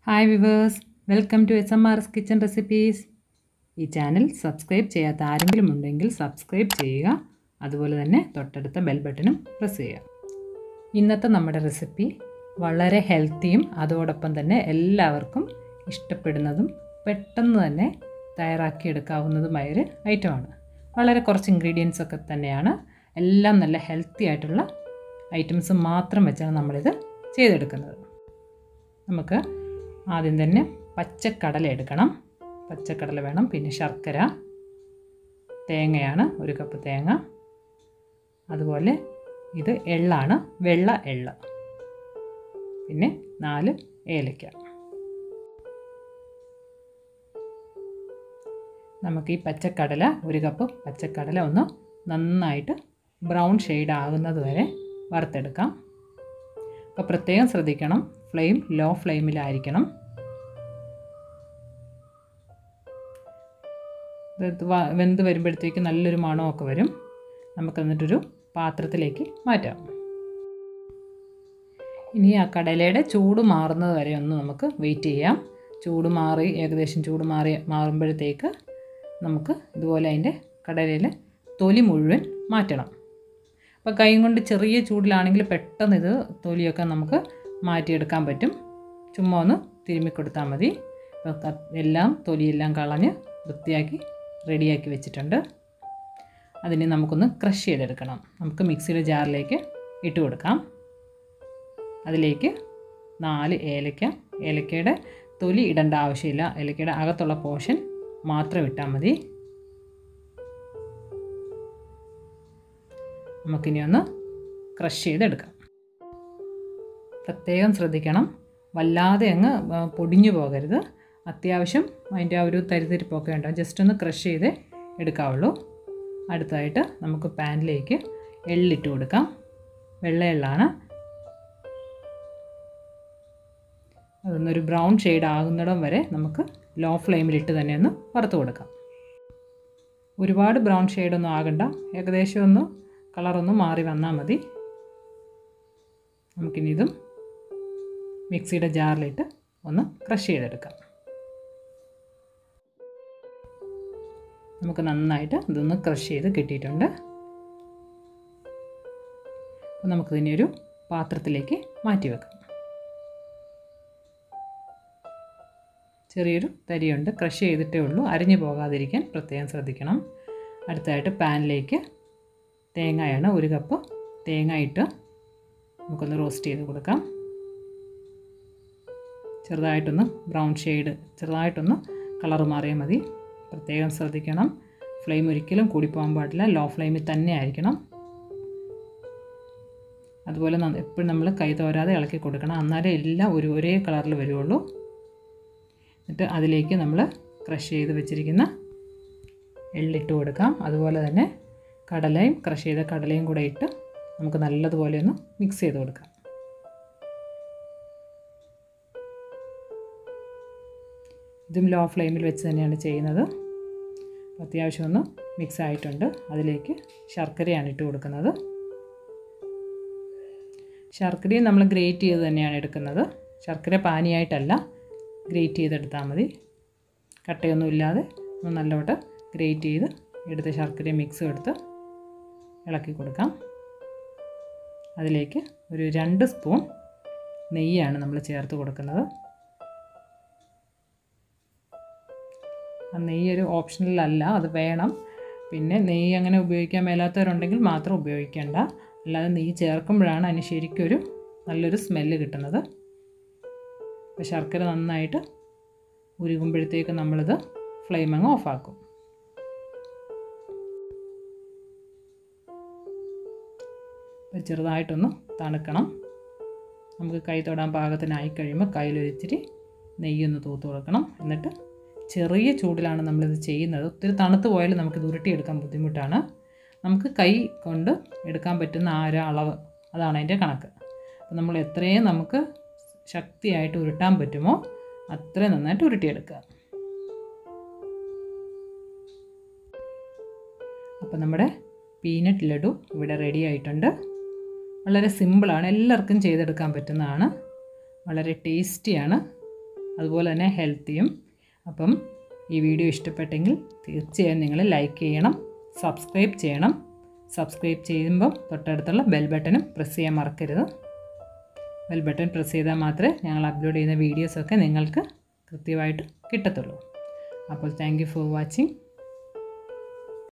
hi viewers welcome to S M R S kitchen recipes ഈ channel subscribe ചെയ്യാത്ത ആരെങ്കിലും ഉണ്ടെങ്കിൽ സബ്സ്ക്രൈബ് ചെയ്യുക അതുപോലെ തന്നെ തൊട്ടടുത്ത ബെൽ ബട്ടണും പ്രസ് ചെയ്യുക ഇന്നത്തെ നമ്മുടെ റെസിപ്പി വളരെ ഹെൽത്തിയും അതോടൊപ്പം തന്നെ എല്ലാവർക്കും ഇഷ്ടപ്പെടുന്നതും പെട്ടെന്ന് തന്നെ തയ്യാറാക്കിയെടുക്കാവുന്നതുമായൊരു ഐറ്റമാണ് വളരെ കുറച്ച് ഇൻഗ്രീഡിയൻസ് ഒക്കെ തന്നെയാണ് എല്ലാം നല്ല ഹെൽത്തി ആയിട്ടുള്ള ഐറ്റംസ് മാത്രം വെച്ചാണ് നമ്മളിത് ചെയ്തെടുക്കുന്നത് നമുക്ക് ആദ്യം തന്നെ പച്ചക്കടല എടുക്കണം പച്ചക്കടല വേണം പിന്നെ ശർക്കര തേങ്ങയാണ് ഒരു കപ്പ് തേങ്ങ അതുപോലെ ഇത് എള്ളാണ് വെള്ള എള്ള പിന്നെ നാല് ഏലക്ക നമുക്ക് ഈ പച്ചക്കടല ഒരു കപ്പ് പച്ചക്കടല ഒന്ന് നന്നായിട്ട് ബ്രൗൺ ഷെയ്ഡ് ആകുന്നത് വരെ വറുത്തെടുക്കാം അപ്പോൾ പ്രത്യേകം ശ്രദ്ധിക്കണം ഫ്ലെയിം ലോ ഫ്ലെയിമിലായിരിക്കണം ഇത് വെന്ത് വരുമ്പോഴത്തേക്ക് നല്ലൊരു മണമൊക്കെ വരും നമുക്ക് എന്നിട്ടൊരു പാത്രത്തിലേക്ക് മാറ്റാം ഇനി ആ കടലയുടെ ചൂട് മാറുന്നത് വരെ ഒന്ന് നമുക്ക് വെയിറ്റ് ചെയ്യാം ചൂട് മാറി ഏകദേശം ചൂട് മാറി മാറുമ്പോഴത്തേക്ക് നമുക്ക് ഇതുപോലെ അതിൻ്റെ കടലയിൽ തൊലി മുഴുവൻ മാറ്റണം അപ്പോൾ കൈ കൊണ്ട് ചെറിയ ചൂടിലാണെങ്കിൽ പെട്ടെന്ന് ഇത് തൊലിയൊക്കെ നമുക്ക് മാറ്റിയെടുക്കാൻ പറ്റും ചുമ്മാ ഒന്ന് തിരുമ്മി കൊടുത്താൽ മതി അപ്പോൾ എല്ലാം തൊലിയെല്ലാം കളഞ്ഞ് വൃത്തിയാക്കി റെഡിയാക്കി വെച്ചിട്ടുണ്ട് അതിനെ നമുക്കൊന്ന് ക്രഷ് ചെയ്തെടുക്കണം നമുക്ക് മിക്സിയുടെ ജാറിലേക്ക് ഇട്ട് കൊടുക്കാം അതിലേക്ക് നാല് ഏലക്ക ഏലക്കയുടെ തൊലി ഇടേണ്ട ആവശ്യമില്ല ഏലക്കയുടെ അകത്തുള്ള പോർഷൻ മാത്രം ഇട്ടാൽ മതി നമുക്കിനി ഒന്ന് ക്രഷ് ചെയ്തെടുക്കാം പ്രത്യേകം ശ്രദ്ധിക്കണം വല്ലാതെ അങ്ങ് പൊടിഞ്ഞു പോകരുത് അത്യാവശ്യം അതിൻ്റെ ആ ഒരു തരിതരിപ്പൊക്കെ ഉണ്ടാവും ജസ്റ്റ് ഒന്ന് ക്രഷ് ചെയ്ത് എടുക്കാവുള്ളൂ അടുത്തായിട്ട് നമുക്ക് പാനിലേക്ക് എള്ളിട്ട് കൊടുക്കാം വെള്ള എള്ളാണ് അതൊന്നൊരു ബ്രൗൺ ഷെയ്ഡ് ആകുന്നിടം വരെ നമുക്ക് ലോ ഫ്ലെയിമിലിട്ട് തന്നെ ഒന്ന് വറുത്ത് കൊടുക്കാം ഒരുപാട് ബ്രൗൺ ഷെയ്ഡൊന്നും ആകണ്ട ഏകദേശം ഒന്ന് കളറൊന്ന് മാറി വന്നാൽ മതി നമുക്കിനി ഇതും മിക്സിയുടെ ജാറിലിട്ട് ഒന്ന് ക്രഷ് ചെയ്തെടുക്കാം നമുക്ക് നന്നായിട്ട് ഇതൊന്ന് ക്രഷ് ചെയ്ത് കിട്ടിയിട്ടുണ്ട് അപ്പോൾ നമുക്കിതിനെ ഒരു പാത്രത്തിലേക്ക് മാറ്റി വെക്കാം ചെറിയൊരു തരിയുണ്ട് ക്രഷ് ചെയ്തിട്ടേ ഉള്ളൂ അരിഞ്ഞു പോകാതിരിക്കാൻ പ്രത്യേകം ശ്രദ്ധിക്കണം അടുത്തായിട്ട് പാനിലേക്ക് തേങ്ങയാണ് ഒരു കപ്പ് തേങ്ങ ഇട്ട് നമുക്കൊന്ന് റോസ്റ്റ് ചെയ്ത് കൊടുക്കാം ചെറുതായിട്ടൊന്ന് ബ്രൗൺ ഷെയ്ഡ് ചെറുതായിട്ടൊന്ന് കളർ മാറിയാൽ മതി പ്രത്യേകം ശ്രദ്ധിക്കണം ഫ്ലെയിം ഒരിക്കലും കൂടിപ്പോകാൻ പാടില്ല ലോ ഫ്ലെയിമിൽ തന്നെ ആയിരിക്കണം അതുപോലെ എപ്പോഴും നമ്മൾ കൈ തോരാതെ ഇളക്കി കൊടുക്കണം എന്നാലേ എല്ലാം ഒരു ഒരേ കളറിൽ വരുള്ളൂ എന്നിട്ട് അതിലേക്ക് നമ്മൾ ക്രഷ് ചെയ്ത് വെച്ചിരിക്കുന്ന എള്ളിട്ട് കൊടുക്കാം അതുപോലെ തന്നെ കടലയും ക്രഷ് ചെയ്ത കടലയും കൂടെ ഇട്ട് നമുക്ക് നല്ലതുപോലെ ഒന്ന് മിക്സ് ചെയ്ത് കൊടുക്കാം ഇതും ലോ ഫ്ലെയിമിൽ വെച്ച് തന്നെയാണ് ചെയ്യുന്നത് അത്യാവശ്യം ഒന്ന് മിക്സ് ആയിട്ടുണ്ട് അതിലേക്ക് ശർക്കരയാണ് ഇട്ട് കൊടുക്കുന്നത് ശർക്കരയും നമ്മൾ ഗ്രേറ്റ് ചെയ്ത് തന്നെയാണ് എടുക്കുന്നത് ശർക്കര പാനിയായിട്ടല്ല ഗ്രേറ്റ് ചെയ്തെടുത്താൽ മതി കട്ടയൊന്നും ഇല്ലാതെ ഒന്ന് നല്ലോട്ട് ഗ്രേറ്റ് ചെയ്ത് എടുത്ത് ശർക്കര മിക്സ് എടുത്ത് ഇളക്കി കൊടുക്കാം അതിലേക്ക് ഒരു രണ്ട് സ്പൂൺ നെയ്യാണ് നമ്മൾ ചേർത്ത് കൊടുക്കുന്നത് ആ നെയ്യ് ഒരു ഓപ്ഷണലല്ല അത് വേണം പിന്നെ നെയ്യ് അങ്ങനെ ഉപയോഗിക്കാൻ മേലാത്തവരുണ്ടെങ്കിൽ മാത്രം ഉപയോഗിക്കേണ്ട അല്ലാതെ നെയ്യ് ചേർക്കുമ്പോഴാണ് അതിന് ശരിക്കൊരു നല്ലൊരു സ്മെല്ല് കിട്ടുന്നത് അപ്പോൾ ശർക്കര നന്നായിട്ട് ഉരുകുമ്പോഴത്തേക്ക് നമ്മളിത് ഫ്ലെയിം അങ്ങ് ഓഫാക്കും അപ്പോൾ ചെറുതായിട്ടൊന്ന് തണുക്കണം നമുക്ക് കൈ തൊടാൻ പാകത്തിനായി കഴിയുമ്പോൾ കയ്യിലൊരിച്ചിരി നെയ്യൊന്ന് തൂത്ത് കൊടുക്കണം എന്നിട്ട് ചെറിയ ചൂടിലാണ് നമ്മളിത് ചെയ്യുന്നത് ഒത്തിരി തണുത്ത് പോയാൽ നമുക്കിത് ഉരുട്ടിയെടുക്കാൻ ബുദ്ധിമുട്ടാണ് നമുക്ക് കൈ കൊണ്ട് എടുക്കാൻ പറ്റുന്ന ആ ഒരു അളവ് അതാണ് അതിൻ്റെ കണക്ക് അപ്പോൾ നമ്മൾ എത്രയും നമുക്ക് ശക്തിയായിട്ട് ഉരുട്ടാൻ പറ്റുമോ അത്രയും നന്നായിട്ട് ഉരുട്ടിയെടുക്കുക അപ്പോൾ നമ്മുടെ പീനട്ട് ലഡു ഇവിടെ റെഡി ആയിട്ടുണ്ട് വളരെ സിമ്പിളാണ് എല്ലാവർക്കും ചെയ്തെടുക്കാൻ പറ്റുന്നതാണ് വളരെ ടേസ്റ്റിയാണ് അതുപോലെ തന്നെ ഹെൽത്തിയും അപ്പം ഈ വീഡിയോ ഇഷ്ടപ്പെട്ടെങ്കിൽ തീർച്ചയായും നിങ്ങൾ ലൈക്ക് ചെയ്യണം സബ്സ്ക്രൈബ് ചെയ്യണം സബ്സ്ക്രൈബ് ചെയ്യുമ്പം തൊട്ടടുത്തുള്ള ബെൽ ബട്ടണും പ്രസ് ചെയ്യാൻ മറക്കരുത് ബെൽ ബട്ടൺ പ്രസ് ചെയ്താൽ മാത്രമേ ഞങ്ങൾ അപ്ലോഡ് ചെയ്യുന്ന വീഡിയോസൊക്കെ നിങ്ങൾക്ക് കൃത്യമായിട്ട് കിട്ടത്തുള്ളൂ അപ്പോൾ താങ്ക് യു ഫോർ വാച്ചിങ്